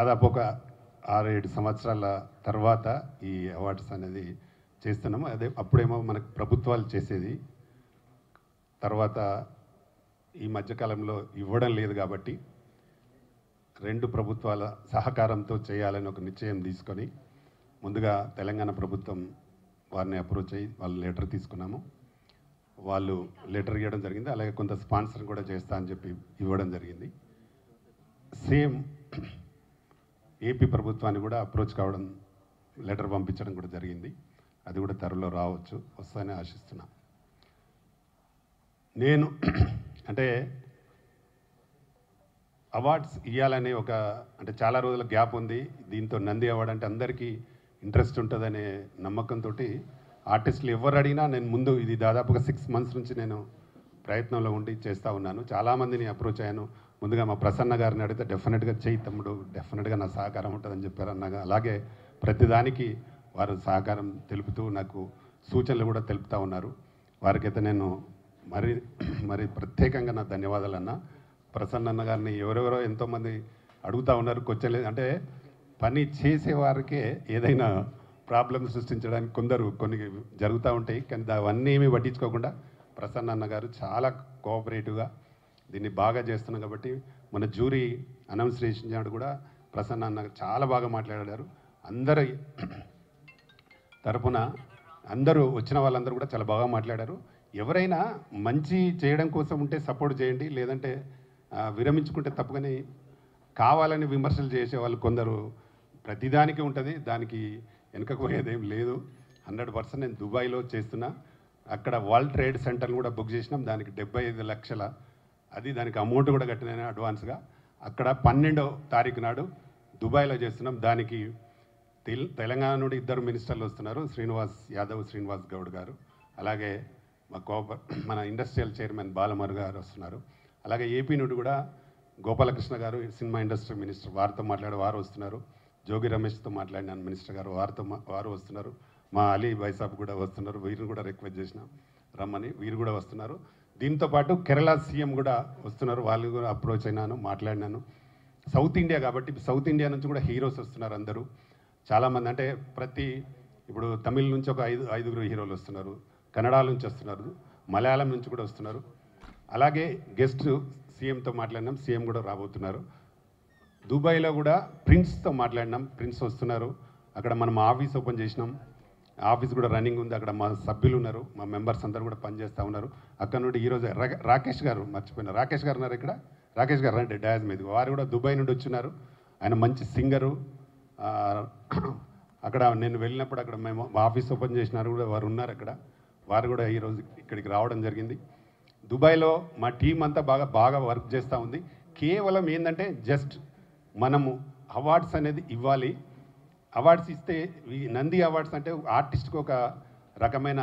దాదాపు ఒక ఆరు ఏడు సంవత్సరాల తర్వాత ఈ అవార్డ్స్ అనేది చేస్తున్నాము అదే అప్పుడేమో మనకు ప్రభుత్వాలు చేసేది తర్వాత ఈ మధ్యకాలంలో ఇవ్వడం లేదు కాబట్టి రెండు ప్రభుత్వాల సహకారంతో చేయాలని ఒక నిశ్చయం తీసుకొని ముందుగా తెలంగాణ ప్రభుత్వం వారిని అప్రోచ్ అయ్యి వాళ్ళు లెటర్ తీసుకున్నాము వాళ్ళు లెటర్ ఇవ్వడం జరిగింది అలాగే కొంత స్పాన్సర్ కూడా చేస్తా అని చెప్పి ఇవ్వడం జరిగింది సేమ్ ఏపీ ప్రభుత్వాన్ని కూడా అప్రోచ్ కావడం లెటర్ పంపించడం కూడా జరిగింది అది కూడా త్వరలో రావచ్చు వస్తాయని ఆశిస్తున్నా నేను అంటే అవార్డ్స్ ఇవ్వాలనే ఒక అంటే చాలా రోజుల గ్యాప్ ఉంది దీంతో నంది అవార్డ్ అంటే అందరికీ ఇంట్రెస్ట్ ఉంటుందనే నమ్మకంతో ఆర్టిస్టులు ఎవరు అడిగినా నేను ముందు ఇది దాదాపుగా సిక్స్ మంత్స్ నుంచి నేను ప్రయత్నంలో ఉండి చేస్తూ ఉన్నాను చాలామందిని అప్రోచ్ అయ్యాను ముందుగా మా ప్రసన్న గారిని అడిగితే డెఫినెట్గా చేయి తమ్ముడు డెఫినెట్గా నా సహకారం ఉంటుందని చెప్పారు అన్నగా అలాగే ప్రతిదానికి వారు సహకారం తెలుపుతూ నాకు సూచనలు కూడా తెలుపుతూ ఉన్నారు వారికైతే నేను మరి మరి ప్రత్యేకంగా నా ధన్యవాదాలు అన్న ప్రసన్న అన్న గారిని ఎవరెవరో ఎంతోమంది అడుగుతూ ఉన్నారు కొచ్చలేదు అంటే పని చేసే వారికే ఏదైనా ప్రాబ్లం సృష్టించడానికి కొందరు కొన్ని జరుగుతూ ఉంటాయి కానీ దా- అవన్నీ ఏమీ పట్టించుకోకుండా ప్రసన్న అన్న గారు చాలా కోఆపరేటివ్గా దీన్ని బాగా చేస్తున్నాం కాబట్టి మన జ్యూరీ అనౌన్స్ చేసినాడు కూడా ప్రసన్న అన్న చాలా బాగా మాట్లాడారు అందరు తరపున అందరూ వచ్చిన వాళ్ళందరూ కూడా చాలా బాగా మాట్లాడారు ఎవరైనా మంచి చేయడం కోసం ఉంటే సపోర్ట్ చేయండి లేదంటే ఆ, విరమించుకుంటే తప్పుగాని కావాలని విమర్శలు చేసే వాళ్ళు కొందరు ప్రతిదానికి ఉంటుంది దానికి వెనుకపోయేదేం లేదు హండ్రెడ్ పర్సెంట్ నేను దుబాయ్లో చేస్తున్నా అక్కడ వరల్డ్ ట్రేడ్ సెంటర్ని కూడా బుక్ చేసినాం దానికి డెబ్బై ఐదు లక్షల అది దానికి అమౌంట్ కూడా కట్టినాను అడ్వాన్స్గా అక్కడ పన్నెండో తారీఖు నాడు దుబాయ్లో చేస్తున్నాం దానికి తెల్ తెలంగాణ నుండి ఇద్దరు మినిస్టర్లు వస్తున్నారు శ్రీనివాస్ యాదవ్ శ్రీనివాస్ గౌడ్ గారు అలాగే మా కోప మన ఇండస్ట్రియల్ చైర్మన్ బాలమర్ గారు వస్తున్నారు అలాగే ఏపీ నుండి కూడా గోపాలకృష్ణ గారు సినిమా ఇండస్ట్రీ మినిస్టర్ వారితో మాట్లాడే వారు వస్తున్నారు జోగి రమేష్తో మాట్లాడినాను మినిస్టర్ గారు వారితో మా- వారు వస్తున్నారు మా అలీ బైసాబ్ కూడా వస్తున్నారు వీరిని కూడా రిక్వెస్ట్ చేసినాం రమ్మని వీరు కూడా వస్తున్నారు దీంతో పాటు కేరళ సీఎం కూడా వస్తున్నారు వాళ్ళు కూడా అప్రోచ్ అయినాను మాట్లాడినాను సౌత్ ఇండియా కాబట్టి సౌత్ ఇండియా నుంచి కూడా హీరోస్ వస్తున్నారు అందరూ చాలామంది అంటే ప్రతి ఇప్పుడు తమిళ్ నుంచి ఒక ఐదు ఐదుగురు హీరోలు వస్తున్నారు కన్నడ నుంచి వస్తున్నారు మలయాళం నుంచి కూడా వస్తున్నారు అలాగే గెస్ట్ సీఎంతో మాట్లాడినాం సీఎం కూడా రాబోతున్నారు దుబాయ్లో కూడా ప్రిన్స్తో మాట్లాడినాం ప్రిన్స్ వస్తున్నారు అక్కడ మనం ఆఫీస్ ఓపెన్ చేసినాం ఆఫీస్ కూడా రన్నింగ్ ఉంది అక్కడ మా సభ్యులు ఉన్నారు మా మెంబర్స్ అందరూ కూడా పనిచేస్తూ ఉన్నారు అక్కడ నుండి ఈరోజు రా- రాకేష్ గారు మర్చిపోయినా రాకేష్ గారు ఉన్నారు ఇక్కడ రాకేష్ గారు రండి డాజ్ మీద వారు కూడా దుబాయ్ నుండి వచ్చినారు ఆయన మంచి సింగరు ఆ, అక్కడ నేను వెళ్ళినప్పుడు అక్కడ మేము ఆఫీస్ ఓపెన్ చేసినారు కూడా వారు ఉన్నారు అక్కడ వారు కూడా ఈరోజు ఇక్కడికి రావడం జరిగింది దుబాయ్లో మా టీం అంతా బాగా బాగా వర్క్ చేస్తూ ఉంది కేవలం ఏంటంటే జస్ట్ మనము అవార్డ్స్ అనేది ఇవ్వాలి అవార్డ్స్ ఇస్తే ఈ నంది అవార్డ్స్ అంటే ఆర్టిస్ట్కి ఒక రకమైన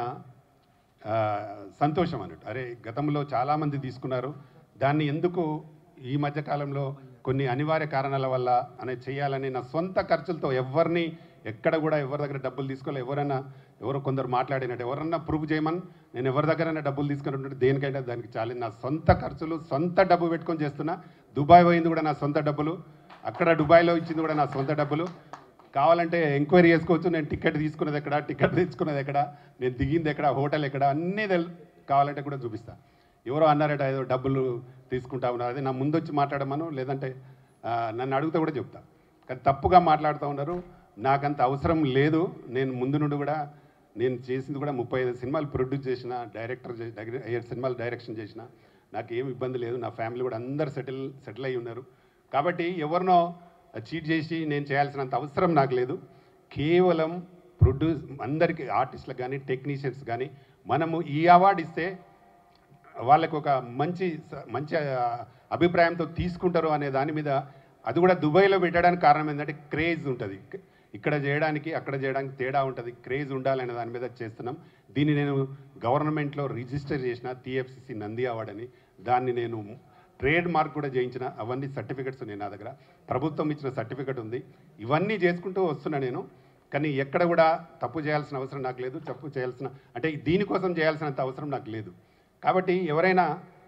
ఆ, సంతోషం అన్నట్టు అరే గతంలో చాలామంది తీసుకున్నారు దాన్ని ఎందుకు ఈ మధ్య కాలంలో కొన్ని అనివార్య కారణాల వల్ల అనేది చేయాలని నా సొంత ఖర్చులతో ఎవరిని ఎక్కడ కూడా ఎవరి దగ్గర డబ్బులు తీసుకోలే ఎవరైనా ఎవరో కొందరు మాట్లాడినట్టు ఎవరన్నా ప్రూవ్ చేయమని నేను ఎవరి దగ్గరైనా డబ్బులు తీసుకున్నట్టు దేనికైనా దానికి చాలా నా సొంత ఖర్చులు సొంత డబ్బు పెట్టుకొని చేస్తున్నా దుబాయ్ పోయింది కూడా నా సొంత డబ్బులు అక్కడ దుబాయ్లో ఇచ్చింది కూడా నా సొంత డబ్బులు కావాలంటే ఎంక్వైరీ చేసుకోవచ్చు నేను టికెట్ తీసుకున్నది ఎక్కడ టికెట్ తెచ్చుకున్నది ఎక్కడ నేను దిగింది ఎక్కడ హోటల్ ఎక్కడ అన్నీ తెల్ కావాలంటే కూడా చూపిస్తా ఎవరో అన్నారట ఏదో డబ్బులు తీసుకుంటా ఉన్నారు అది నా ముందు వచ్చి మాట్లాడమను లేదంటే ఆ, నన్ను అడిగితే కూడా చెప్తా కానీ తప్పుగా మాట్లాడుతూ ఉన్నారు నాకంత అవసరం లేదు నేను ముందు నుండి కూడా నేను చేసింది కూడా ముప్పై ఐదు సినిమాలు ప్రొడ్యూస్ చేసిన డైరెక్టర్ చే- డైరె- ఐదు సినిమాలు డైరెక్షన్ చేసిన నాకు ఏం ఇబ్బంది లేదు నా ఫ్యామిలీ కూడా అందరు సెటిల్ సెటిల్ అయి ఉన్నారు కాబట్టి ఎవరినో చీట్ చేసి నేను చేయాల్సినంత అవసరం నాకు లేదు కేవలం ప్రొడ్యూస్ అందరికీ ఆర్టిస్టులకు కానీ టెక్నీషియన్స్ కానీ మనము ఈ అవార్డు ఇస్తే వాళ్ళకు ఒక మంచి స- మంచి ఆ, అభిప్రాయంతో తీసుకుంటారు అనే దాని మీద అది కూడా దుబాయ్లో పెట్టడానికి కారణం ఏంటంటే క్రేజ్ ఉంటుంది ఇక్కడ చేయడానికి అక్కడ చేయడానికి తేడా ఉంటుంది క్రేజ్ ఉండాలనే దాని మీద చేస్తున్నాం దీన్ని నేను గవర్నమెంట్లో రిజిస్టర్ చేసిన టీఎఫ్సిసి నంది అవార్డ్ అని దాన్ని నేను ట్రేడ్ మార్క్ కూడా చేయించిన అవన్నీ సర్టిఫికెట్స్ ఉన్నాయి నా దగ్గర ప్రభుత్వం ఇచ్చిన సర్టిఫికెట్ ఉంది ఇవన్నీ చేసుకుంటూ వస్తున్నా నేను కానీ ఎక్కడ కూడా తప్పు చేయాల్సిన అవసరం నాకు లేదు తప్పు చేయాల్సిన అంటే దీనికోసం చేయాల్సినంత అవసరం నాకు లేదు కాబట్టి ఎవరైనా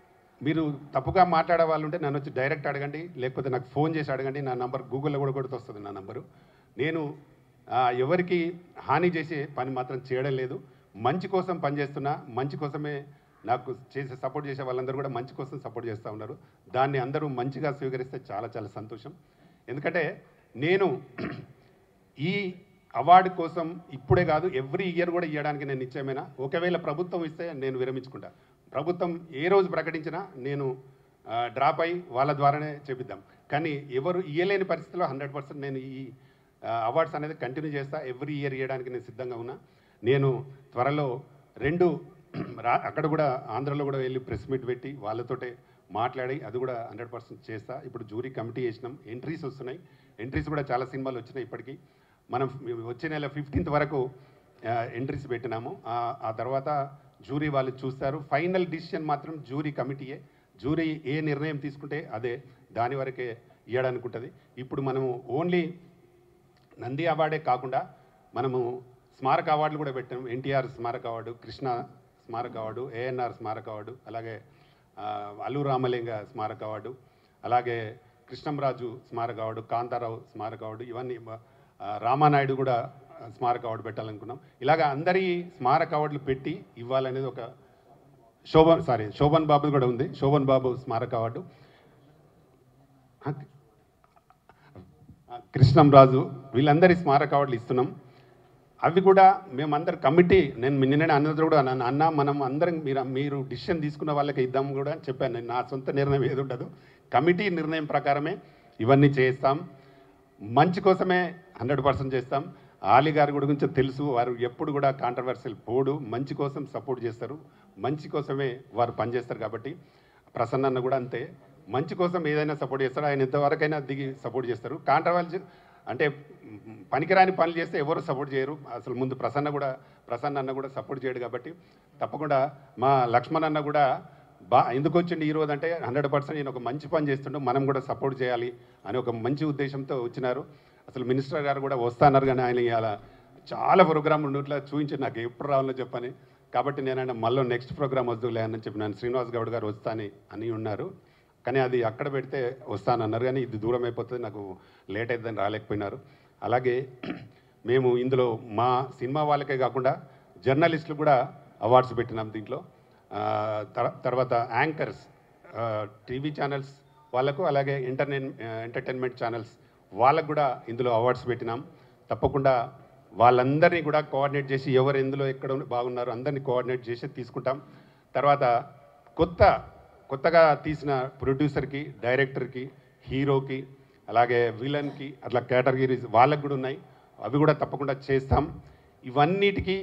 మీరు తప్పుగా మాట్లాడే వాళ్ళు ఉంటే నన్ను వచ్చి డైరెక్ట్ అడగండి లేకపోతే నాకు ఫోన్ చేసి అడగండి నా నంబర్ గూగుల్లో కూడా కొడుతూ వస్తుంది నా నంబరు నేను ఆ, ఎవరికి హాని చేసే పని మాత్రం చేయడం లేదు మంచి కోసం పనిచేస్తున్నా మంచి కోసమే నాకు చేసే సపోర్ట్ చేసే వాళ్ళందరూ కూడా మంచి కోసం సపోర్ట్ చేస్తూ ఉన్నారు దాన్ని అందరూ మంచిగా స్వీకరిస్తే చాలా చాలా సంతోషం ఎందుకంటే నేను ఈ అవార్డు కోసం ఇప్పుడే కాదు ఎవ్రీ ఇయర్ కూడా ఇవ్వడానికి నేను నిశ్చయమైన ఒకవేళ ప్రభుత్వం ఇస్తే నేను విరమించుకుంటా ప్రభుత్వం ఏ రోజు ప్రకటించినా నేను ఆ, డ్రాప్ అయి వాళ్ళ ద్వారానే చేపిద్దాం కానీ ఎవరు ఇయ్యలేని పరిస్థితిలో హండ్రెడ్ పర్సెంట్ నేను ఈ ఆ, అవార్డ్స్ అనేది కంటిన్యూ చేస్తా ఎవ్రీ ఇయర్ ఇవ్వడానికి నేను సిద్ధంగా ఉన్నా నేను త్వరలో రెండు రా అక్కడ కూడా ఆంధ్రలో కూడా వెళ్ళి ప్రెస్ మీట్ పెట్టి వాళ్ళతోటే మాట్లాడి అది కూడా హండ్రెడ్ పర్సెంట్ చేస్తా ఇప్పుడు జూరీ కమిటీ చేసినాం ఎంట్రీస్ వస్తున్నాయి ఎంట్రీస్ కూడా చాలా సినిమాలు వచ్చినాయి ఇప్పటికీ మనం వచ్చే నెల ఫిఫ్టీన్త్ వరకు ఎంట్రీస్ పెట్టినాము ఆ- ఆ తర్వాత జూరీ వాళ్ళు చూస్తారు ఫైనల్ డిసిషన్ మాత్రం జూరీ కమిటీయే జూరీ ఏ నిర్ణయం తీసుకుంటే అదే దాని వరకే ఇవ్వడానికి ఉంటుంది ఇప్పుడు మనము ఓన్లీ నంది అవార్డే కాకుండా మనము స్మారక అవార్డులు కూడా పెట్టాము ఎన్టీఆర్ స్మారక అవార్డు కృష్ణ స్మారక అవార్డు ఏఎన్ఆర్ స్మారక అవార్డు అలాగే ఆ, అల్లు రామలింగ స్మారక అవార్డు అలాగే కృష్ణంరాజు స్మారక అవార్డు కాంతారావు స్మారక అవార్డు ఇవన్నీ ఆ, రామానాయుడు కూడా స్మారక అవార్డు పెట్టాలనుకున్నాం ఇలాగ అందరి స్మారక అవార్డులు పెట్టి ఇవ్వాలనేది ఒక శోభన్ సారీ శోభన్ బాబు కూడా ఉంది శోభన్ బాబు స్మారక అవార్డు కృష్ణంరాజు వీళ్ళందరి స్మారక అవార్డులు ఇస్తున్నాం అవి కూడా మేమందరు కమిటీ నేను నిన్ననే అన్నది కూడా అన్నాను అన్న మనం అందరం మీరు మీరు డిసిషన్ తీసుకున్న వాళ్ళకి ఇద్దాం కూడా అని చెప్పాను నేను నా సొంత నిర్ణయం ఏది ఉండదు కమిటీ నిర్ణయం ప్రకారమే ఇవన్నీ చేస్తాం మంచి కోసమే హండ్రెడ్ పర్సెంట్ చేస్తాం ఆలీ గారి గురించి తెలుసు వారు ఎప్పుడు కూడా కాంట్రవర్షియల్ పోడు మంచి కోసం సపోర్ట్ చేస్తారు మంచి కోసమే వారు పనిచేస్తారు కాబట్టి ప్రసన్న అన్న కూడా అంతే మంచి కోసం ఏదైనా సపోర్ట్ చేస్తారు ఆయన ఎంతవరకైనా దిగి సపోర్ట్ చేస్తారు కాంట్రవర్సీ అంటే మ్, పనికిరాని పనులు చేస్తే ఎవరు సపోర్ట్ చేయరు అసలు ముందు ప్రసన్న కూడా ప్రసన్న అన్న కూడా సపోర్ట్ చేయడు కాబట్టి తప్పకుండా మా లక్ష్మణ్ అన్న కూడా బా ఎందుకు వచ్చిండు ఈ రోజు అంటే హండ్రెడ్ పర్సెంట్ నేను ఒక మంచి పని చేస్తుండు మనం కూడా సపోర్ట్ చేయాలి అని ఒక మంచి ఉద్దేశంతో వచ్చినారు అసలు మినిస్టర్ గారు కూడా వస్తున్నారు కానీ ఆయన ఇవాళ చాలా ప్రోగ్రామ్ ఉన్నట్లా చూపించి నాకు ఎప్పుడు రావాలో చెప్పని కాబట్టి నేనైనా మళ్ళీ నెక్స్ట్ ప్రోగ్రామ్ వద్దులే అని చెప్పి నన్ను శ్రీనివాస్ గౌడ్ గారు వస్తాని అని ఉన్నారు కానీ అది అక్కడ పెడితే వస్తానన్నారు కానీ ఇది దూరం అయిపోతుంది నాకు లేట్ అవుతుందని రాలేకపోయినారు అలాగే మేము ఇందులో మా సినిమా వాళ్ళకే కాకుండా జర్నలిస్టులు కూడా అవార్డ్స్ పెట్టినాం దీంట్లో ఆ, తర్- తర్వాత యాంకర్స్ టీవీ ఛానల్స్ వాళ్ళకు అలాగే ఇంటర్నెట్ ఎంటర్టైన్మెంట్ ఛానల్స్ వాళ్ళకు కూడా ఇందులో అవార్డ్స్ పెట్టినాం తప్పకుండా వాళ్ళందరినీ కూడా కోఆర్డినేట్ చేసి ఎవరు ఎందులో ఎక్కడ ఉన్న- బాగున్నారో అందరినీ కోఆర్డినేట్ చేసి తీసుకుంటాం తర్వాత కొత్త కొత్తగా తీసిన ప్రొడ్యూసర్కి డైరెక్టర్కి హీరోకి అలాగే విలన్కి అట్లా కేటగిరీస్ వాళ్ళకు కూడా ఉన్నాయి అవి కూడా తప్పకుండా చేస్తాం ఇవన్నిటికీ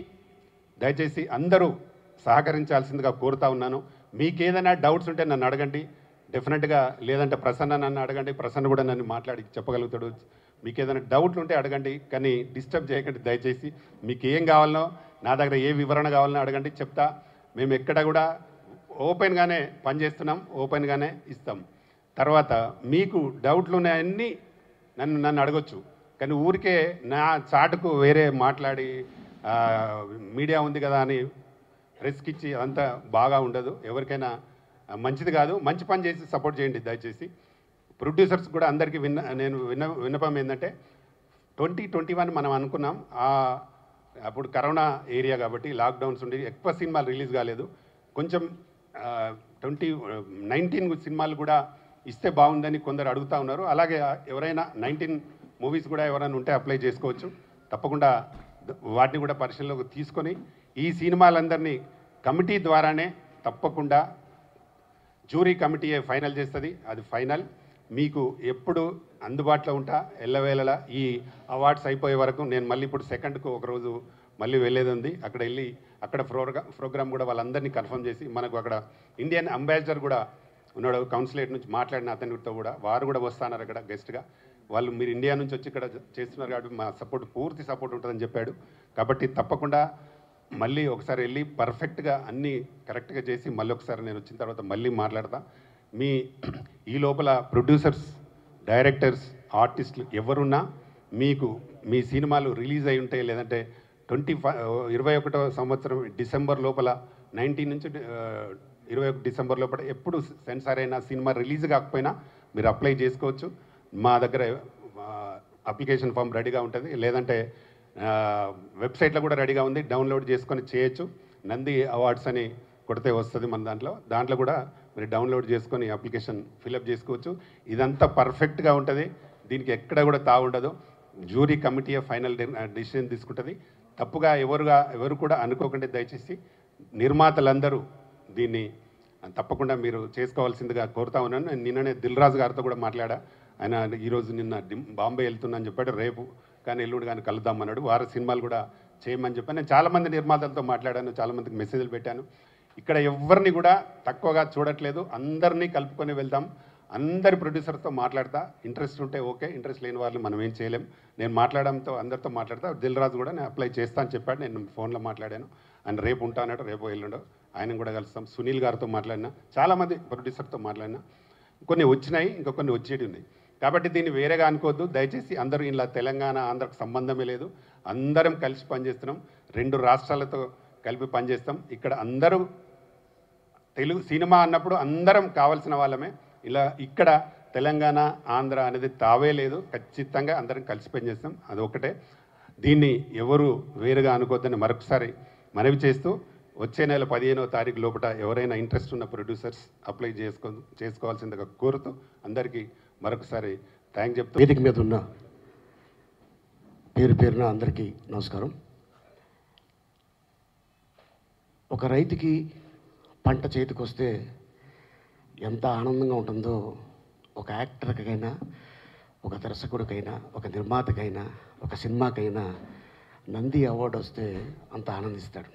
దయచేసి అందరూ సహకరించాల్సిందిగా కోరుతా ఉన్నాను మీకు ఏదైనా డౌట్స్ ఉంటే నన్ను అడగండి డెఫినెట్గా లేదంటే ప్రసన్న నన్ను అడగండి ప్రసన్న కూడా నన్ను మాట్లాడి చెప్పగలుగుతాడు మీకు ఏదైనా డౌట్లు ఉంటే అడగండి కానీ డిస్టర్బ్ చేయకండి దయచేసి మీకు ఏం కావాలనో నా దగ్గర ఏ వివరణ కావాలనో అడగండి చెప్తా మేము ఎక్కడ కూడా ఓపెన్గానే పనిచేస్తున్నాం ఓపెన్గానే ఇస్తాం తర్వాత మీకు డౌట్లు ఉన్నాయన్నీ నన్ను నన్ను అడగొచ్చు కానీ ఊరికే నా చాటుకు వేరే మాట్లాడి ఆ, మీడియా ఉంది కదా అని రిస్క్ ఇచ్చి అంతా బాగా ఉండదు ఎవరికైనా ఆ, మంచిది కాదు మంచి పని చేసి సపోర్ట్ చేయండి దయచేసి ప్రొడ్యూసర్స్ కూడా అందరికీ విన్న నేను విన్న విన్నపం ఏంటంటే ట్వంటీ ట్వంటీ వన్ మనం అనుకున్నాం ఆ అప్పుడు కరోనా ఏరియా కాబట్టి లాక్డౌన్స్ ఉండి ఎక్కువ సినిమాలు రిలీజ్ కాలేదు కొంచెం ట్వంటీ నైన్టీన్ సినిమాలు కూడా ఇస్తే బాగుందని కొందరు అడుగుతా ఉన్నారు అలాగే ఎవరైనా నైన్టీన్ మూవీస్ కూడా ఎవరైనా ఉంటే అప్లై చేసుకోవచ్చు తప్పకుండా ద- వాటిని కూడా పరిశీలనలోకి తీసుకొని ఈ సినిమాలందరినీ కమిటీ ద్వారానే తప్పకుండా జూరీ కమిటీ ఫైనల్ చేస్తుంది అది ఫైనల్ మీకు ఎప్పుడు అందుబాటులో ఉంటా ఎల్లవేళలా ఈ అవార్డ్స్ అయిపోయే వరకు నేను మళ్ళీ ఇప్పుడు సెకండ్కు ఒకరోజు మళ్ళీ వెళ్ళేది ఉంది అక్కడ వెళ్ళి అక్కడ ప్రోగ్రా ప్రోగ్రామ్ కూడా వాళ్ళందరినీ కన్ఫర్మ్ చేసి మనకు అక్కడ ఇండియన్ అంబాసిడర్ కూడా ఉన్నాడు కౌన్సిలేట్ నుంచి మాట్లాడిన అతనితో కూడా వారు కూడా వస్తున్నారు అక్కడ గెస్ట్గా వాళ్ళు మీరు ఇండియా నుంచి వచ్చి ఇక్కడ చేస్తున్నారు కాబట్టి మా సపోర్ట్ పూర్తి సపోర్ట్ ఉంటుందని చెప్పాడు కాబట్టి తప్పకుండా మళ్ళీ ఒకసారి వెళ్ళి పర్ఫెక్ట్గా అన్నీ కరెక్ట్గా చేసి మళ్ళీ ఒకసారి నేను వచ్చిన తర్వాత మళ్ళీ మాట్లాడతా మీ ఈ లోపల ప్రొడ్యూసర్స్ డైరెక్టర్స్ ఆర్టిస్టులు ఎవరున్నా మీకు మీ సినిమాలు రిలీజ్ అయి ఉంటాయి లేదంటే ట్వంటీ ఫైవ్ ఇరవై ఒకటో సంవత్సరం డిసెంబర్ లోపల నైన్టీన్ నుంచి ఆ, ఇరవై ఒకటి డిసెంబర్ లోపల ఎప్పుడు సెన్సార్ అయినా సినిమా రిలీజ్ కాకపోయినా మీరు అప్లై చేసుకోవచ్చు మా దగ్గర అప్లికేషన్ ఫామ్ రెడీగా ఉంటుంది లేదంటే ఆ, వెబ్సైట్లో కూడా రెడీగా ఉంది డౌన్లోడ్ చేసుకొని చేయొచ్చు నంది అవార్డ్స్ అని కొడితే వస్తుంది మన దాంట్లో దాంట్లో కూడా మీరు డౌన్లోడ్ చేసుకొని అప్లికేషన్ ఫిలప్ చేసుకోవచ్చు ఇదంతా పర్ఫెక్ట్గా ఉంటుంది దీనికి ఎక్కడ కూడా తా ఉండదు జ్యూరీ కమిటీ ఫైనల్ డిసిషన్ తీసుకుంటుంది తప్పుగా ఎవరుగా ఎవరు కూడా అనుకోకుండా దయచేసి నిర్మాతలందరూ దీన్ని తప్పకుండా మీరు చేసుకోవాల్సిందిగా కోరుతా ఉన్నాను నేను నిన్ననే దిల్ రాజు గారితో కూడా మాట్లాడా ఆయన ఈరోజు నిన్న డిమ్ బాంబే వెళ్తున్నాను చెప్పాడు రేపు కానీ ఎల్లుండి కానీ కలుద్దాం అన్నాడు వారి సినిమాలు కూడా చేయమని చెప్పాను నేను చాలామంది నిర్మాతలతో మాట్లాడాను చాలామందికి మెసేజ్లు పెట్టాను ఇక్కడ ఎవరిని కూడా తక్కువగా చూడట్లేదు అందరినీ కలుపుకొని వెళ్దాం అందరి ప్రొడ్యూసర్తో మాట్లాడతా ఇంట్రెస్ట్ ఉంటే ఓకే ఇంట్రెస్ట్ లేని వాళ్ళు మనం ఏం చేయలేం నేను మాట్లాడడంతో అందరితో మాట్లాడతా దిల్ రాజు కూడా నేను అప్లై చేస్తా అని చెప్పాడు నేను ఫోన్లో మాట్లాడాను ఆయన రేపు ఉంటా అన్నాడు రేపు ఎల్లుండో ఆయన కూడా కలుస్తాం సునీల్ గారితో మాట్లాడినా చాలామంది ప్రొడ్యూసర్తో మాట్లాడినా కొన్ని వచ్చినాయి ఇంకా కొన్ని వచ్చేటి ఉన్నాయి కాబట్టి దీన్ని వేరేగా అనుకోవద్దు దయచేసి అందరూ ఇలా తెలంగాణ ఆంధ్రకు సంబంధమే లేదు అందరం కలిసి పనిచేస్తున్నాం రెండు రాష్ట్రాలతో కలిపి పనిచేస్తాం ఇక్కడ అందరూ తెలుగు సినిమా అన్నప్పుడు అందరం కావాల్సిన వాళ్ళమే ఇలా ఇక్కడ తెలంగాణ ఆంధ్ర అనేది తావే లేదు ఖచ్చితంగా అందరం కలిసి పనిచేస్తాం అది ఒకటే దీన్ని ఎవరు వేరుగా అనుకోవద్దని మరొకసారి మనవి చేస్తూ వచ్చే నెల పదిహేనవ తారీఖు లోపల ఎవరైనా ఇంట్రెస్ట్ ఉన్న ప్రొడ్యూసర్స్ అప్లై చేసుకో చేసుకోవాల్సిందిగా కోరుతూ అందరికీ మరొకసారి థ్యాంక్ చెప్తూ వేదిక మీద ఉన్న పేరు పేరున అందరికీ నమస్కారం ఒక రైతుకి పంట చేతికి వస్తే ఎంత ఆనందంగా ఉంటుందో ఒక యాక్టర్కైనా ఒక దర్శకుడికైనా ఒక నిర్మాతకైనా ఒక సినిమాకైనా నంది అవార్డు వస్తే అంత ఆనందిస్తాడు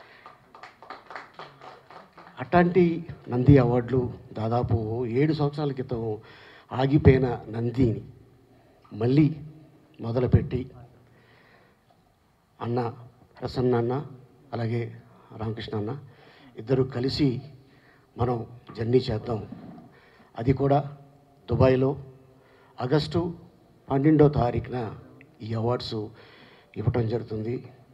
అట్లాంటి నంది అవార్డులు దాదాపు ఏడు సంవత్సరాల క్రితం ఆగిపోయిన నందిని మళ్ళీ మొదలుపెట్టి అన్న ప్రసన్న అన్న అలాగే రామకృష్ణ అన్న ఇద్దరు కలిసి మనం జర్నీ చేద్దాం అది కూడా దుబాయ్లో ఆగస్టు పన్నెండో తారీఖున ఈ అవార్డ్స్ ఇవ్వటం జరుగుతుంది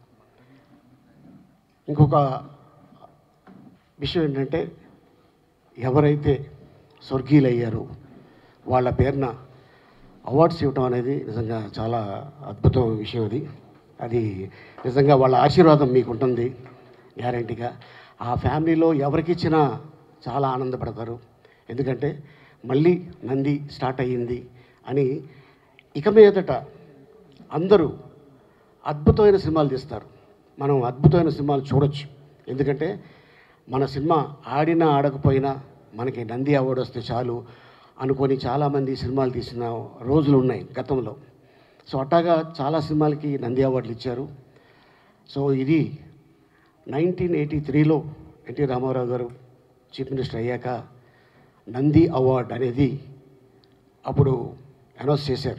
ఇంకొక విషయం ఏంటంటే ఎవరైతే స్వర్గీయులయ్యారో వాళ్ళ పేరున అవార్డ్స్ ఇవ్వటం అనేది నిజంగా చాలా అద్భుతమైన విషయం అది అది నిజంగా వాళ్ళ ఆశీర్వాదం మీకు ఉంటుంది గ్యారంటీగా ఆ ఫ్యామిలీలో ఎవరికి ఇచ్చినా చాలా ఆనందపడతారు ఎందుకంటే మళ్ళీ నంది స్టార్ట్ అయ్యింది అని ఇక మీదట అందరూ అద్భుతమైన సినిమాలు తీస్తారు మనం అద్భుతమైన సినిమాలు చూడొచ్చు ఎందుకంటే మన సినిమా ఆడినా ఆడకపోయినా మనకి నంది అవార్డు వస్తే చాలు అనుకొని చాలామంది సినిమాలు తీసిన రోజులు ఉన్నాయి గతంలో సో అట్టాగా చాలా సినిమాలకి నంది అవార్డులు ఇచ్చారు సో ఇది నైన్టీన్ ఎయిటీ త్రీలో ఎన్టీ రామారావు గారు చీఫ్ మినిస్టర్ అయ్యాక నంది అవార్డ్ అనేది అప్పుడు అనౌన్స్ చేశారు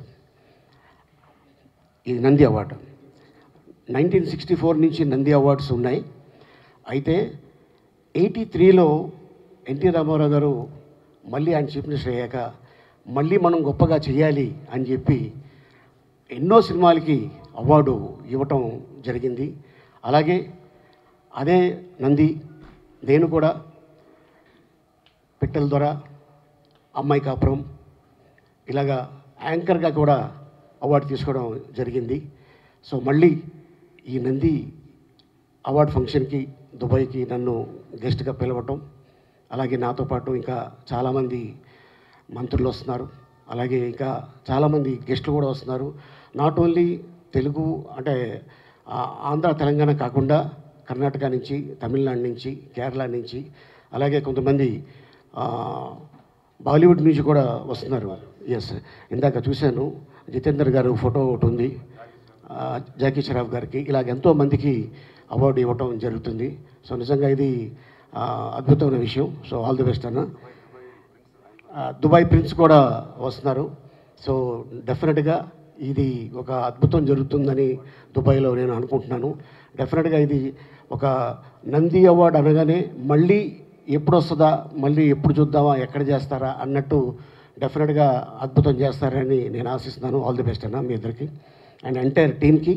ఇది Nandi award nineteen sixty four నుంచి నంది అవార్డ్స్ ఉన్నాయి అయితే ఎయిటీ త్రీలో ఎన్టీ రామారావు గారు మళ్ళీ ఆయన చీఫ్ మినిస్టర్ అయ్యాక మళ్ళీ మనం గొప్పగా చేయాలి అని చెప్పి ఎన్నో సినిమాలకి అవార్డు ఇవ్వటం జరిగింది అలాగే అదే నంది నేను కూడా పిట్టల ద్వారా అమ్మాయి కాపురం ఇలాగా యాంకర్గా కూడా అవార్డు తీసుకోవడం జరిగింది సో మళ్ళీ ఈ నంది అవార్డ్ ఫంక్షన్కి దుబాయ్కి నన్ను గెస్ట్గా పిలవటం అలాగే నాతో పాటు ఇంకా చాలామంది మంత్రులు వస్తున్నారు అలాగే ఇంకా చాలామంది గెస్టులు కూడా వస్తున్నారు నాట్ ఓన్లీ తెలుగు అంటే ఆ, ఆంధ్ర తెలంగాణ కాకుండా కర్ణాటక నుంచి తమిళనాడు నుంచి కేరళ నుంచి అలాగే కొంతమంది ఆ, బాలీవుడ్ నుంచి కూడా వస్తున్నారు ఎస్ ఇందాక చూశాను జితేందర్ గారు ఫోటో ఒకటి ఉంది ఆ, జాకీ షరాఫ్ గారికి ఇలాగ ఎంతో మందికి అవార్డు ఇవ్వటం జరుగుతుంది సో నిజంగా ఇది ఆ, అద్భుతమైన విషయం సో ఆల్ ది బెస్ట్ అన్న ఆ, దుబాయ్ ప్రిన్స్ కూడా వస్తున్నారు సో డెఫినెట్గా ఇది ఒక అద్భుతం జరుగుతుందని దుబాయ్లో నేను అనుకుంటున్నాను డెఫినెట్గా ఇది ఒక నంది అవార్డు అనగానే మళ్ళీ ఎప్పుడు వస్తుందా మళ్ళీ ఎప్పుడు చూద్దామా ఎక్కడ చేస్తారా అన్నట్టు డెఫినెట్గా అద్భుతం చేస్తారని నేను ఆశిస్తున్నాను ఆల్ ది బెస్ట్ అన్న మీ ఇద్దరికి అండ్ ఎంటైర్ టీమ్కి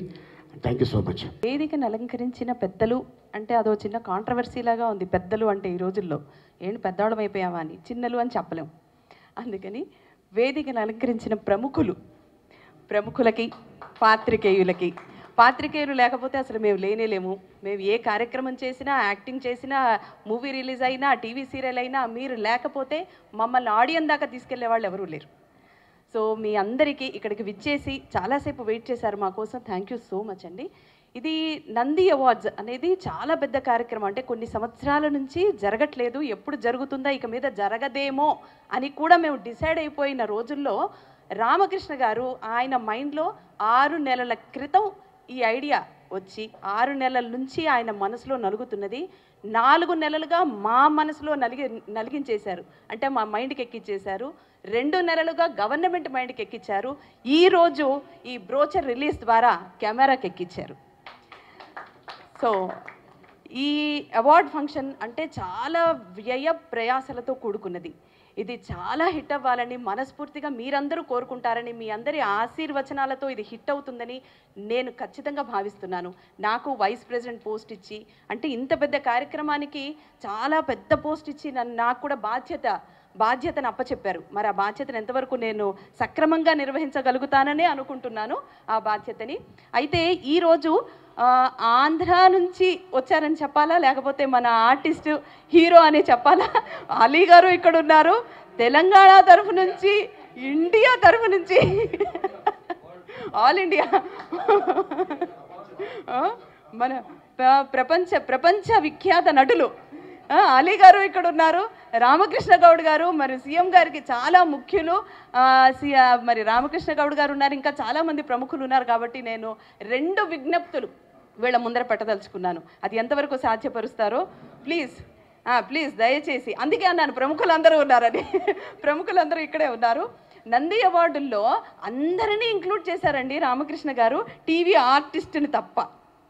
థ్యాంక్ యూ సో మచ్ వేదికను అలంకరించిన పెద్దలు అంటే అదో చిన్న కాంట్రవర్సీ లాగా ఉంది పెద్దలు అంటే ఈ రోజుల్లో ఏంటి పెద్దవాళ్ళం అయిపోయావా అని చిన్నలు అని చెప్పలేం అందుకని వేదికను అలంకరించిన ప్రముఖులు ప్రముఖులకి పాత్రికేయులకి పాత్రికేయులు లేకపోతే అసలు మేము లేనేలేము మేము ఏ కార్యక్రమం చేసినా యాక్టింగ్ చేసినా మూవీ రిలీజ్ అయినా టీవీ సీరియల్ అయినా మీరు లేకపోతే మమ్మల్ని ఆడియన్ దాకా తీసుకెళ్లే వాళ్ళు ఎవరూ లేరు సో మీ అందరికీ ఇక్కడికి విచ్చేసి చాలాసేపు వెయిట్ చేశారు మా కోసం థ్యాంక్ యూ సో మచ్ అండి ఇది నంది అవార్డ్స్ అనేది చాలా పెద్ద కార్యక్రమం అంటే కొన్ని సంవత్సరాల నుంచి జరగట్లేదు ఎప్పుడు జరుగుతుందా ఇక మీద జరగదేమో అని కూడా మేము డిసైడ్ అయిపోయిన రోజుల్లో రామకృష్ణ గారు ఆయన మైండ్లో ఆరు నెలల క్రితం ఈ ఐడియా వచ్చి ఆరు నెలల నుంచి ఆయన మనసులో నలుగుతున్నది నాలుగు నెలలుగా మా మనసులో నలిగి నలిగించేశారు అంటే మా మైండ్కి ఎక్కించేశారు రెండు నెలలుగా గవర్నమెంట్ మైండ్కి ఎక్కించారు ఈరోజు ఈ బ్రోచర్ రిలీజ్ ద్వారా కెమెరాకి ఎక్కించారు సో ఈ అవార్డ్ ఫంక్షన్ అంటే చాలా వ్యయ ప్రయాసలతో కూడుకున్నది ఇది చాలా హిట్ అవ్వాలని మనస్ఫూర్తిగా మీరందరూ కోరుకుంటారని మీ అందరి ఆశీర్వచనాలతో ఇది హిట్ అవుతుందని నేను ఖచ్చితంగా భావిస్తున్నాను నాకు వైస్ ప్రెసిడెంట్ పోస్ట్ ఇచ్చి అంటే ఇంత పెద్ద కార్యక్రమానికి చాలా పెద్ద పోస్ట్ ఇచ్చి నన్ను నాకు కూడా బాధ్యత బాధ్యతను అప్పచెప్పారు మరి ఆ బాధ్యతను ఎంతవరకు నేను సక్రమంగా నిర్వహించగలుగుతాననే అనుకుంటున్నాను ఆ బాధ్యతని అయితే ఈరోజు ఆ, ఆంధ్ర నుంచి వచ్చారని చెప్పాలా లేకపోతే మన ఆర్టిస్ట్ హీరో అని చెప్పాలా అలీ గారు ఇక్కడ ఉన్నారు తెలంగాణ తరఫు నుంచి ఇండియా తరఫు నుంచి ఆల్ ఇండియా ఆ, మన ప్ర- ప్రపంచ ప్రపంచ విఖ్యాత నటులు ఆ, అలీ గారు ఇక్కడ ఉన్నారు రామకృష్ణ గౌడ్ గారు మరి సీఎం గారికి చాలా ముఖ్యులు ఆ, సి- ఆ, మరి రామకృష్ణ గౌడ్ గారు ఉన్నారు ఇంకా చాలా మంది ప్రముఖులు ఉన్నారు కాబట్టి నేను రెండు విజ్ఞప్తులు వీళ్ళ ముందర పెట్టదలుచుకున్నాను అది ఎంతవరకు సాధ్యపరుస్తారో ప్లీజ్ ప్లీజ్ దయచేసి అందుకే అన్నాను ప్రముఖులందరూ ఉన్నారని ప్రముఖులందరూ ఇక్కడే ఉన్నారు నంది అవార్డుల్లో అందరినీ ఇంక్లూడ్ చేశారండి రామకృష్ణ గారు టీవీ ఆర్టిస్ట్ని తప్ప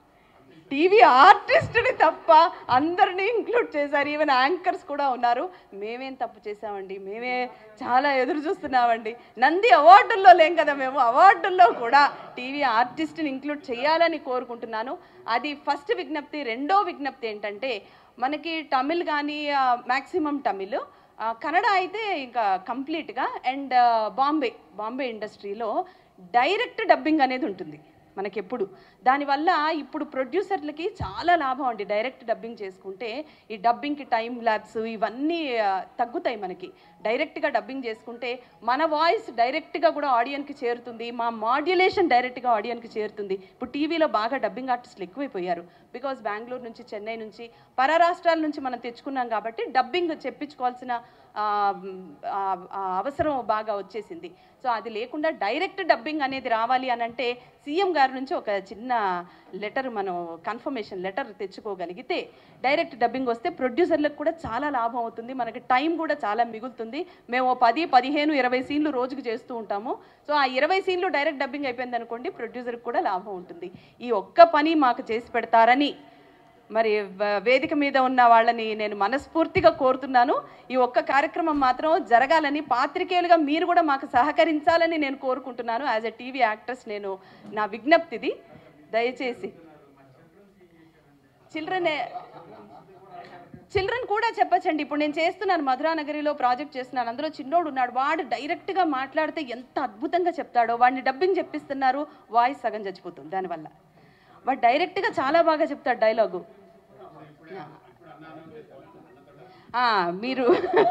టీవీ ఆర్టిస్ట్ని తప్ప అందరినీ ఇంక్లూడ్ చేశారు ఈవెన్ యాంకర్స్ కూడా ఉన్నారు మేమేం తప్పు చేసామండి మేమే చాలా ఎదురు చూస్తున్నామండి నంది అవార్డుల్లో లేం కదా మేము అవార్డుల్లో కూడా టీవీ ఆర్టిస్ట్ని ఇంక్లూడ్ చేయాలని కోరుకుంటున్నాను అది ఫస్ట్ విజ్ఞప్తి రెండో విజ్ఞప్తి ఏంటంటే మనకి తమిళ్ కానీ మ్యాక్సిమం తమిళ్ ఆ, కన్నడ అయితే ఇంకా కంప్లీట్గా అండ్ బాంబే బాంబే ఇండస్ట్రీలో డైరెక్ట్ డబ్బింగ్ అనేది ఉంటుంది మనకెప్పుడు దానివల్ల ఇప్పుడు ప్రొడ్యూసర్లకి చాలా లాభం అండి డైరెక్ట్ డబ్బింగ్ చేసుకుంటే ఈ డబ్బింగ్కి టైం ల్యాబ్స్ ఇవన్నీ ఆ, తగ్గుతాయి మనకి డైరెక్ట్గా డబ్బింగ్ చేసుకుంటే మన వాయిస్ డైరెక్ట్గా కూడా ఆడియన్కి చేరుతుంది మా మాడ్యులేషన్ డైరెక్ట్గా ఆడియన్కి చేరుతుంది ఇప్పుడు టీవీలో బాగా డబ్బింగ్ ఆర్టిస్టులు ఎక్కువైపోయారు బికాజ్ బెంగళూరు నుంచి చెన్నై నుంచి పర రాష్ట్రాల నుంచి మనం తెచ్చుకున్నాం కాబట్టి డబ్బింగ్ చెప్పించుకోవాల్సిన ఆ, ఆ, ఆ అవసరం బాగా వచ్చేసింది సో అది లేకుండా డైరెక్ట్ డబ్బింగ్ అనేది రావాలి అని అంటే సీఎం గారి నుంచి ఒక చిన్న లెటర్ మనం కన్ఫర్మేషన్ లెటర్ తెచ్చుకోగలిగితే డైరెక్ట్ డబ్బింగ్ వస్తే ప్రొడ్యూసర్లకు కూడా చాలా లాభం అవుతుంది మనకి టైం కూడా చాలా మిగులుతుంది మేము ఓ పది పదిహేను ఇరవై సీన్లు రోజుకి చేస్తూ ఉంటాము సో ఆ ఇరవై సీన్లు డైరెక్ట్ డబ్బింగ్ అయిపోయింది అనుకోండి ప్రొడ్యూసర్కి కూడా లాభం ఉంటుంది ఈ ఒక్క పని మాకు చేసి పెడతారని మరి వ- వేదిక మీద ఉన్న వాళ్ళని నేను మనస్ఫూర్తిగా కోరుతున్నాను ఈ ఒక్క కార్యక్రమం మాత్రం జరగాలని పాత్రికేయులుగా మీరు కూడా మాకు సహకరించాలని నేను కోరుకుంటున్నాను యాజ్ ఎ టీవీ యాక్ట్రెస్ నేను నా విజ్ఞప్తిది దయచేసి చిల్డ్రన్ చిల్డ్రన్ కూడా చెప్పచ్చండి ఇప్పుడు నేను చేస్తున్నాను మధురా నగరిలో ప్రాజెక్ట్ చేస్తున్నాను అందులో చిన్నోడు ఉన్నాడు వాడు డైరెక్ట్గా మాట్లాడితే ఎంత అద్భుతంగా చెప్తాడో వాడిని డబ్బింగ్ చెప్పిస్తున్నారు వాయిస్ సగం చచ్చిపోతుంది దానివల్ల వాడు డైరెక్ట్గా చాలా బాగా చెప్తాడు డైలాగు ఆ, మీరు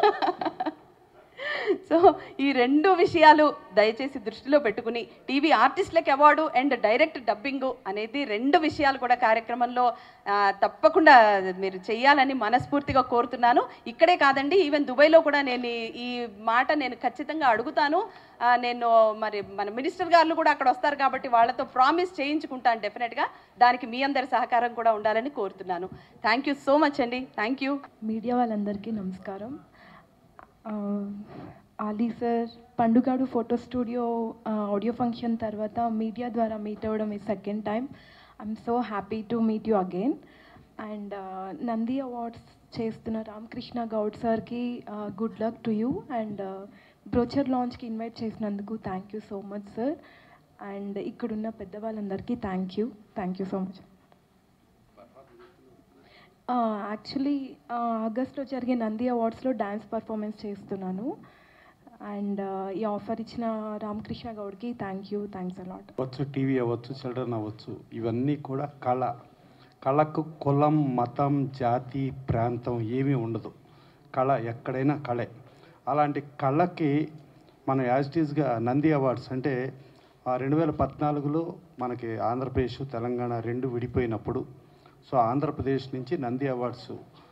సో ఈ రెండు విషయాలు దయచేసి దృష్టిలో పెట్టుకుని టీవీ ఆర్టిస్టులకు అవార్డు అండ్ డైరెక్ట్ డబ్బింగ్ అనేది రెండు విషయాలు కూడా కార్యక్రమంలో ఆ, తప్పకుండా మీరు చేయాలని మనస్ఫూర్తిగా కోరుతున్నాను ఇక్కడే కాదండి ఈవెన్ దుబాయ్లో కూడా నేను ఈ- ఈ మాట నేను ఖచ్చితంగా అడుగుతాను ఆ, నేను మరి మన మినిస్టర్ గారు కూడా అక్కడ వస్తారు కాబట్టి వాళ్ళతో ప్రామిస్ చేయించుకుంటాను డెఫినెట్గా దానికి మీ అందరి సహకారం కూడా ఉండాలని కోరుతున్నాను థ్యాంక్ యూ సో మచ్ అండి థ్యాంక్ యూ మీడియా వాళ్ళందరికీ నమస్కారం ఆ, Ali sir Pandugadu photo studio audio function తర్వాత మీడియా ద్వారా మీట్ అవ్వడం ఈ second time I'm so happy to meet you again and Nandi awards చేస్తున్న రామకృష్ణ గౌడ్ సార్కి good luck to you and brochure లాంచ్కి ఇన్వైట్ చేసినందుకు thank you so much sir and ఇక్కడున్న పెద్దవాళ్ళందరికీ thank you thank you so much actually ఆగస్ట్లో జరిగే నంది అవార్డ్స్లో dance performance చేస్తున్నాను అండ్ ఈ ఆఫర్ ఇచ్చిన రామకృష్ణ గౌడ్కి థ్యాంక్ యూ థ్యాంక్స్ అలాట్ అవ్వచ్చు టీవీ అవ్వచ్చు చిల్డ్రన్ అవ్వచ్చు ఇవన్నీ కూడా కళ కళకు కులం మతం జాతి ప్రాంతం ఏమీ ఉండదు కళ ఎక్కడైనా కళే అలాంటి కళకి మనం యాజిటీస్గా నంది అవార్డ్స్ అంటే రెండు వేల పద్నాలుగులో మనకి ఆంధ్రప్రదేశ్ తెలంగాణ రెండు విడిపోయినప్పుడు సో ఆంధ్రప్రదేశ్ నుంచి నంది అవార్డ్స్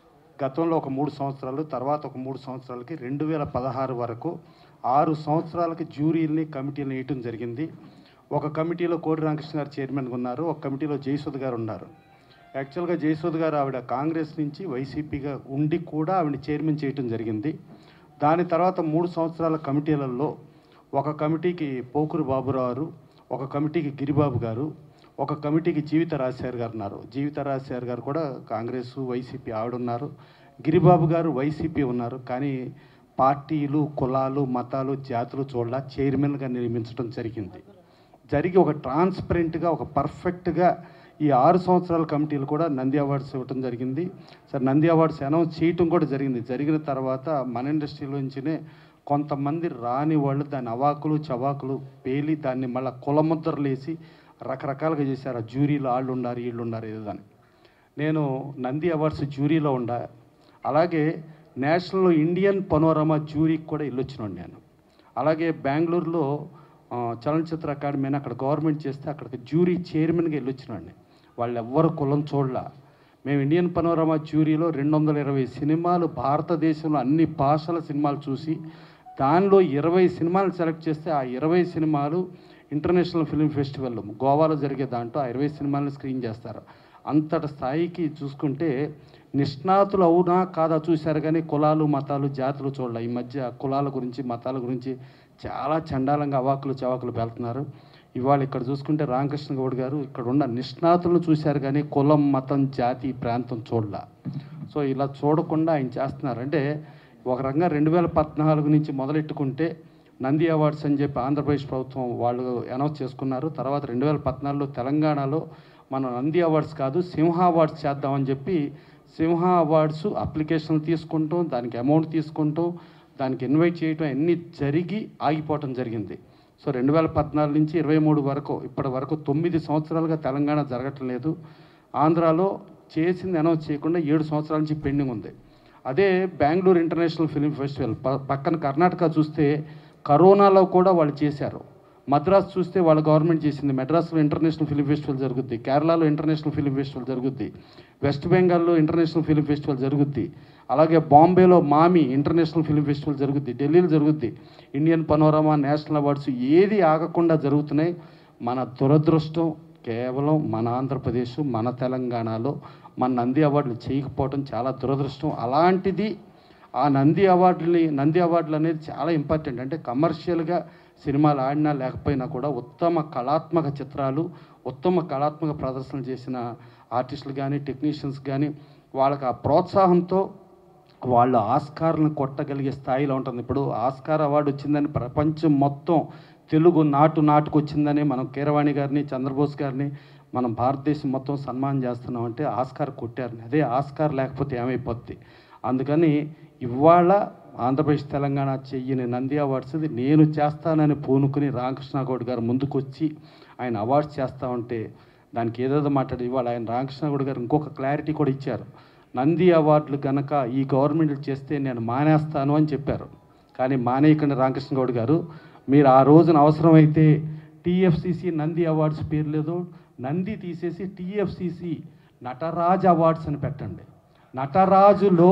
గతంలో ఒక మూడు సంవత్సరాలు తర్వాత ఒక మూడు సంవత్సరాలకి రెండు వేల పదహారు వరకు ఆరు సంవత్సరాలకి జ్యూరీల్ని కమిటీలను వేయటం జరిగింది ఒక కమిటీలో కోడి రామకృష్ణ గారు చైర్మన్గా ఉన్నారు ఒక కమిటీలో జయసుధ గారు ఉన్నారు యాక్చువల్గా జయసుధ గారు ఆవిడ కాంగ్రెస్ నుంచి వైసీపీగా ఉండి కూడా ఆవిడ చైర్మన్ చేయటం జరిగింది దాని తర్వాత మూడు సంవత్సరాల కమిటీలలో ఒక కమిటీకి పోకురు బాబురావు గారు ఒక కమిటీకి గిరిబాబు గారు ఒక కమిటీకి జీవిత రాజశేఖర్ గారు ఉన్నారు జీవిత రాజశేఖర్ గారు కూడా కాంగ్రెస్ వైసీపీ ఆవిడ ఉన్నారు గిరిబాబు గారు వైసీపీ ఉన్నారు కానీ పార్టీలు కులాలు మతాలు జాతులు చూడాల చైర్మన్గా నియమించడం జరిగింది జరిగి ఒక ట్రాన్స్పరెంట్గా ఒక పర్ఫెక్ట్గా ఈ ఆరు సంవత్సరాల కమిటీలు కూడా నంది అవార్డ్స్ ఇవ్వటం జరిగింది సార్ నంది అవార్డ్స్ అనౌన్స్ చేయటం కూడా జరిగింది జరిగిన తర్వాత మన ఇండస్ట్రీలోంచినే కొంతమంది రాని వాళ్ళు దాని అవాకులు చవాకులు పేలి దాన్ని మళ్ళీ కులముద్రలు వేసి రకరకాలుగా చేశారు ఆ జ్యూరీలో వాళ్ళు ఉన్నారు వీళ్ళు ఉన్నారు ఏదో అని నేను నంది అవార్డ్స్ జ్యూరీలో ఉండా అలాగే నేషనల్ ఇండియన్ పనోరమా జ్యూరీకి కూడా వెళ్ళొచ్చినాను నేను అలాగే బెంగళూరులో ఆ, చలనచిత్ర అకాడమీ అని అక్కడ గవర్నమెంట్ చేస్తే అక్కడికి జ్యూరీ చైర్మన్గా వెళ్ళొచ్చినాండి వాళ్ళు ఎవ్వరు కులం చూడలా మేము ఇండియన్ పనోరమా జ్యూరీలో రెండు వందల ఇరవై సినిమాలు భారతదేశంలో అన్ని భాషల సినిమాలు చూసి దానిలో ఇరవై సినిమాలు సెలెక్ట్ చేస్తే ఆ ఇరవై సినిమాలు ఇంటర్నేషనల్ ఫిల్మ్ ఫెస్టివల్ గోవాలో జరిగే దాంట్లో ఆ ఇరవై సినిమాలను స్క్రీన్ చేస్తారు అంతటి స్థాయికి చూసుకుంటే నిష్ణాతులు అవునా కాదా చూశారు కానీ కులాలు మతాలు జాతులు చూడాలి ఈ మధ్య కులాల గురించి మతాల గురించి చాలా చండాలంగా అవాకులు చవాకులు వెళ్తున్నారు ఇవాళ ఇక్కడ చూసుకుంటే రామకృష్ణ గౌడ్ గారు ఇక్కడ ఉన్న నిష్ణాతులను చూశారు కానీ కులం మతం జాతి ప్రాంతం చూడాల సో ఇలా చూడకుండా ఆయన చేస్తున్నారు అంటే ఒక రకంగా రెండు వేల పద్నాలుగు నుంచి మొదలెట్టుకుంటే నంది అవార్డ్స్ అని చెప్పి ఆంధ్రప్రదేశ్ ప్రభుత్వం వాళ్ళు అనౌన్స్ చేసుకున్నారు తర్వాత రెండు వేల పద్నాలుగులో తెలంగాణలో మనం నంది అవార్డ్స్ కాదు సింహ అవార్డ్స్ చేద్దామని చెప్పి సింహ అవార్డ్స్ అప్లికేషన్లు తీసుకుంటాం దానికి అమౌంట్ తీసుకుంటాం దానికి ఇన్వైట్ చేయటం అన్నీ జరిగి ఆగిపోవటం జరిగింది సో రెండు వేల పద్నాలుగు నుంచి ఇరవై మూడు వరకు ఇప్పటి వరకు తొమ్మిది సంవత్సరాలుగా తెలంగాణ జరగటం లేదు ఆంధ్రాలో చేసింది అనౌన్స్ చేయకుండా ఏడు సంవత్సరాల నుంచి పెండింగ్ ఉంది అదే బెంగళూరు ఇంటర్నేషనల్ ఫిల్మ్ ఫెస్టివల్ ప- పక్కన కర్ణాటక చూస్తే కరోనాలో కూడా వాళ్ళు చేశారు మద్రాస్ చూస్తే వాళ్ళ గవర్నమెంట్ చేసింది మెడ్రాస్లో ఇంటర్నేషనల్ ఫిల్మ్ ఫెస్టివల్ జరుగుద్ది కేరళలో ఇంటర్నేషనల్ ఫిల్మ్ ఫెస్టివల్ జరుగుద్ది వెస్ట్ బెంగాల్లో ఇంటర్నేషనల్ ఫిల్మ్ ఫెస్టివల్ జరుగుద్ది అలాగే బాంబేలో మామి ఇంటర్నేషనల్ ఫిల్మ్ ఫెస్టివల్ జరుగుద్ది ఢిల్లీలో జరుగుద్ది ఇండియన్ పనోరమా నేషనల్ అవార్డ్స్ ఏది ఆగకుండా జరుగుతున్నాయి మన దురదృష్టం కేవలం మన ఆంధ్రప్రదేశ్ మన తెలంగాణలో మన నంది అవార్డులు చేయకపోవడం చాలా దురదృష్టం అలాంటిది ఆ నంది అవార్డుని నంది అవార్డులు అనేది చాలా ఇంపార్టెంట్ అంటే కమర్షియల్గా సినిమాలు ఆడినా లేకపోయినా కూడా ఉత్తమ కళాత్మక చిత్రాలు ఉత్తమ కళాత్మక ప్రదర్శనలు చేసిన ఆర్టిస్టులు కానీ టెక్నీషియన్స్ కానీ వాళ్ళకి ఆ ప్రోత్సాహంతో వాళ్ళు ఆస్కార్లను కొట్టగలిగే స్థాయిలో ఉంటుంది ఇప్పుడు ఆస్కార్ అవార్డు వచ్చిందని ప్రపంచం మొత్తం తెలుగు నాటు నాటుకు వచ్చిందని మనం కీరవాణి గారిని చంద్రబోస్ గారిని మనం భారతదేశం మొత్తం సన్మానం చేస్తున్నాం అంటే ఆస్కార్ కొట్టారని అదే ఆస్కార్ లేకపోతే ఏమైపోద్ది అందుకని ఇవాళ ఆంధ్రప్రదేశ్ తెలంగాణ చెయ్యని నంది అవార్డ్స్ ఇది నేను చేస్తానని పూనుకుని రామకృష్ణ గౌడ్ గారు ముందుకొచ్చి ఆయన అవార్డ్స్ చేస్తా ఉంటే దానికి ఏదేదో మాట్లాడి ఇవాళ ఆయన రామకృష్ణ గౌడ్ గారు ఇంకొక క్లారిటీ కూడా ఇచ్చారు నంది అవార్డులు గనక ఈ గవర్నమెంట్ చేస్తే నేను మానేస్తాను అని చెప్పారు కానీ మానేయకుండా రామకృష్ణ గౌడ్ గారు మీరు ఆ రోజున అవసరమైతే టీఎఫ్సిసి నంది అవార్డ్స్ పేరు లేదో నంది తీసేసి టీఎఫ్సిసి నటరాజ్ అవార్డ్స్ అని పెట్టండి నటరాజులో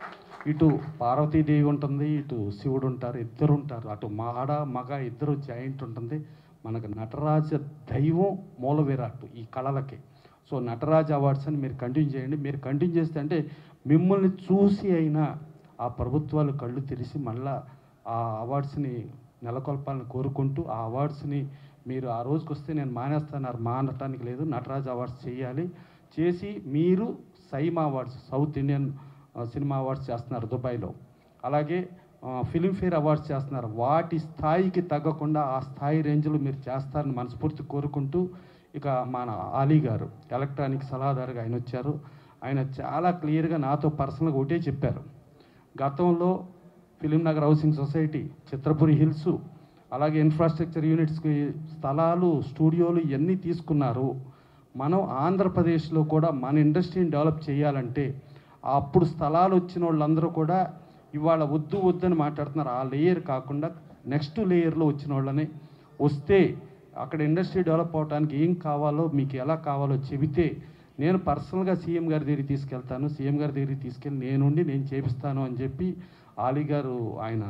ఇటు పార్వతీదేవి ఉంటుంది ఇటు శివుడు ఉంటారు ఇద్దరు ఉంటారు అటు మాడ మగ ఇద్దరు జాయింట్ ఉంటుంది మనకు నటరాజ దైవం మూల విరాట్ ఈ కళలకి సో నటరాజ్ అవార్డ్స్ అని మీరు కంటిన్యూ చేయండి మీరు కంటిన్యూ చేస్తే అంటే మిమ్మల్ని చూసి అయినా ఆ ప్రభుత్వాలు కళ్ళు తెరిచి మళ్ళా ఆ అవార్డ్స్ని నెలకొల్పాలని కోరుకుంటూ ఆ అవార్డ్స్ని మీరు ఆ రోజుకి వస్తే నేను మానేస్తాను మానటానికి లేదు నటరాజ్ అవార్డ్స్ చేయాలి చేసి మీరు సైమా అవార్డ్స్ సౌత్ ఇండియన్ ఆ, సినిమా అవార్డ్స్ చేస్తున్నారు దుబాయ్లో అలాగే ఫిలింఫేర్ అవార్డ్స్ చేస్తున్నారు వాటి స్థాయికి తగ్గకుండా ఆ స్థాయి రేంజ్లో మీరు చేస్తారని మనస్ఫూర్తి కోరుకుంటూ ఇక మన ఆలీ గారు ఎలక్ట్రానిక్ సలహాదారుగా ఆయన వచ్చారు ఆయన చాలా క్లియర్గా నాతో పర్సనల్గా ఒకటే చెప్పారు గతంలో Film Nagar housing society Chitrapuri hills అలాగే ఇన్ఫ్రాస్ట్రక్చర్ యూనిట్స్కి స్థలాలు స్టూడియోలు ఇవన్నీ తీసుకున్నారు మనం ఆంధ్రప్రదేశ్లో కూడా మన ఇండస్ట్రీని డెవలప్ చేయాలంటే అప్పుడు స్థలాలు వచ్చిన వాళ్ళందరూ కూడా ఇవాళ వద్దు వద్దని మాట్లాడుతున్నారు ఆ లేయర్ కాకుండా నెక్స్ట్ లేయర్లో వచ్చిన వాళ్ళని వస్తే అక్కడ ఇండస్ట్రీ డెవలప్ అవడానికి ఏం కావాలో మీకు ఎలా కావాలో చెబితే నేను పర్సనల్గా సీఎం గారి దగ్గరికి తీసుకెళ్తాను సీఎం గారి దగ్గరికి తీసుకెళ్ళి నేనుండి నేను చేపిస్తాను అని చెప్పి ఆలీ గారు ఆయన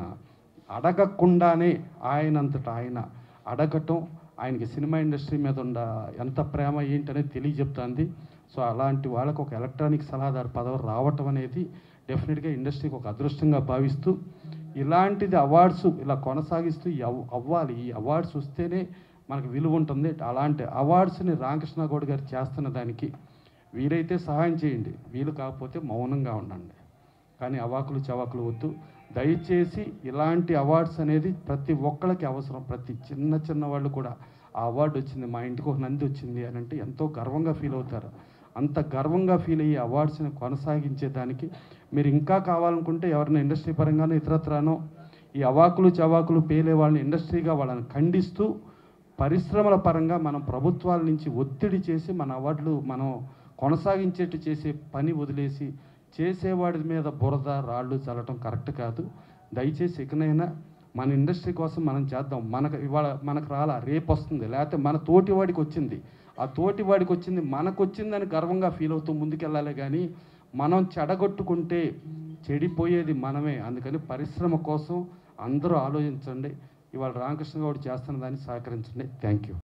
అడగకుండానే ఆయనంతట ఆయన అడగటం ఆయనకి సినిమా ఇండస్ట్రీ మీద ఉన్న ఎంత ప్రేమ ఏంటనేది తెలియజెప్తుంది సో అలాంటి వాళ్ళకు ఒక ఎలక్ట్రానిక్ సలహాదారు పదవి రావటం అనేది డెఫినెట్గా ఇండస్ట్రీకి ఒక అదృష్టంగా భావిస్తూ ఇలాంటిది అవార్డ్స్ ఇలా కొనసాగిస్తూ ఈ అవ్- అవ్వాలి ఈ అవార్డ్స్ వస్తేనే మనకు విలువ ఉంటుంది అలాంటి అవార్డ్స్ని రామకృష్ణ గౌడ్ గారు చేస్తున్న దానికి వీలైతే సహాయం చేయండి వీలు కాకపోతే మౌనంగా ఉండండి కానీ అవాకులు చవాకులు వద్దు దయచేసి ఇలాంటి అవార్డ్స్ అనేది ప్రతి ఒక్కళ్ళకి అవసరం ప్రతి చిన్న చిన్న వాళ్ళు కూడా ఆ అవార్డు వచ్చింది మా ఇంటికి ఒక నంది వచ్చింది అని అంటే ఎంతో గర్వంగా ఫీల్ అవుతారు అంత గర్వంగా ఫీల్ అయ్యే అవార్డ్స్ని కొనసాగించేదానికి మీరు ఇంకా కావాలనుకుంటే ఎవరైనా ఇండస్ట్రీ పరంగానో ఇతరత్రానో ఈ అవాకులు చవాకులు పేలే వాళ్ళని ఇండస్ట్రీగా వాళ్ళని ఖండిస్తూ పరిశ్రమల పరంగా మనం ప్రభుత్వాల నుంచి ఒత్తిడి చేసి మన అవార్డులు మనం కొనసాగించేట్టు చేసే పని వదిలేసి చేసేవాడి మీద బురద రాళ్ళు చల్లటం కరెక్ట్ కాదు దయచేసి ఇకనైనా మన ఇండస్ట్రీ కోసం మనం చేద్దాం మనకు ఇవాళ మనకు రాలా రేపు వస్తుంది లేకపోతే మన తోటి వాడికి వచ్చింది ఆ తోటి వాడికి వచ్చింది మనకు వచ్చిందని గర్వంగా ఫీల్ అవుతూ ముందుకెళ్ళాలి కానీ మనం చెడగొట్టుకుంటే చెడిపోయేది మనమే అందుకని పరిశ్రమ కోసం అందరూ ఆలోచించండి ఇవాళ రామకృష్ణ గౌడ్ చేస్తున్న దాన్ని సహకరించండి థ్యాంక్ యూ